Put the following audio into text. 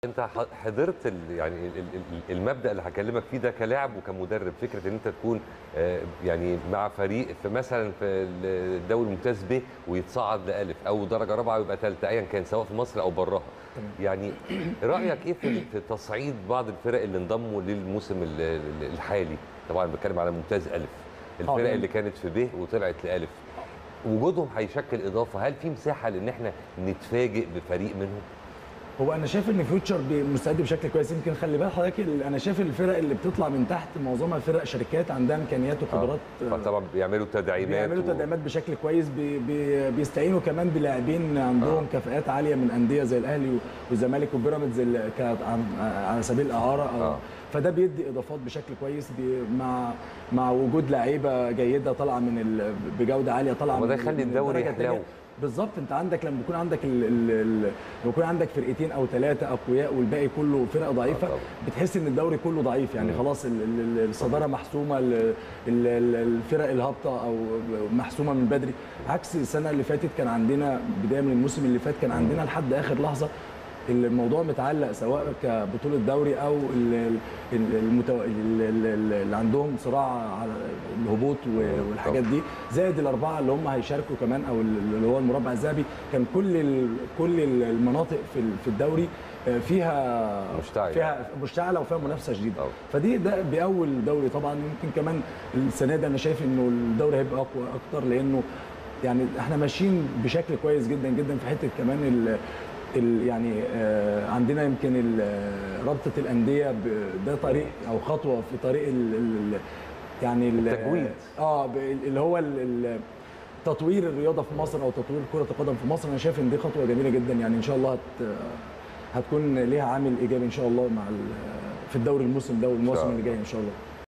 انت ح- حضرت ال- يعني ال- ال- المبدا اللي هكلمك فيه ده كلاعب وكمدرب فكره ان انت تكون آه، يعني مع فريق في مثلا في الدوري الممتاز ب ويتصعد لالف او درجه رابعه ويبقى ثالثه ايا كان سواء في مصر او براها يعني رايك ايه في في تصعيد بعض الفرق اللي انضموا للموسم ال- ال- الحالي طبعا بتكلم على ممتاز الف الفرق يعني- اللي كانت في ب وطلعت لالف وجودهم هيشكل اضافه هل في مساحه لان احنا نتفاجئ بفريق منهم هو انا شايف ان فيوتشر بي- مستعد بشكل كويس يمكن خلي بال حضرتك ال- انا شايف الفرق اللي بتطلع من تحت معظمها فرق شركات عندها امكانيات وقدرات آه، طبعا بيعملوا تدعيمات بيعملوا و- تدعيمات بشكل كويس بي بي بيستعينوا كمان بلاعبين عندهم آه. كفاءات عاليه من انديه زي الاهلي و- والزمالك وبيراميدز اللي كانت عن- على سبيل الاعاره أو آه. فده بيدي اضافات بشكل كويس بي مع مع وجود لعيبه جيده طالعه من ال بجوده عاليه طالعه هو ده من- يخلي من الدوري الدرجة التانية. يحلو. بالظبط انت عندك لما بيكون عندك ال ال ال لما بيكون عندك فرقتين او ثلاثه اقوياء والباقي كله فرق ضعيفه طبعا. بتحس ان الدوري كله ضعيف يعني مم. خلاص ال- ال- ال- الصداره محسومه ال- ال- ال- الفرق الهابطه او محسومه من بدري عكس السنه اللي فاتت كان عندنا بدايه من الموسم اللي فات كان عندنا لحد اخر لحظه الموضوع متعلق سواء كبطوله دوري او ال- ال- المتو... ال- ال- ال- اللي عندهم صراع على الهبوط و- والحاجات دي زائد الاربعه اللي هم هيشاركوا كمان او اللي هو المربع الذهبي كان كل ال... كل المناطق في ال- في الدوري آه، فيها مشتعلة. فيها مشتعله وفيها منافسه شديده طبعا. فدي ده بيقوي دوري طبعا يمكن كمان السنه دي انا شايف انه الدوري هيبقى اقوى اكتر لانه يعني احنا ماشيين بشكل كويس جدا جدا في حته كمان ال ال يعني آه عندنا يمكن ال- آه، رابطه الانديه ب- ده طريق او خطوه في طريق ال ال يعني ال- التجويد. اه ب- اللي هو ال- ال- تطوير الرياضه في مصر او تطوير كره القدم في مصر انا شايف ان دي خطوه جميله جدا يعني ان شاء الله هت هتكون ليها عامل ايجابي ان شاء الله مع ال- في الدوري الموسم ده والموسم الله. اللي جاي ان شاء الله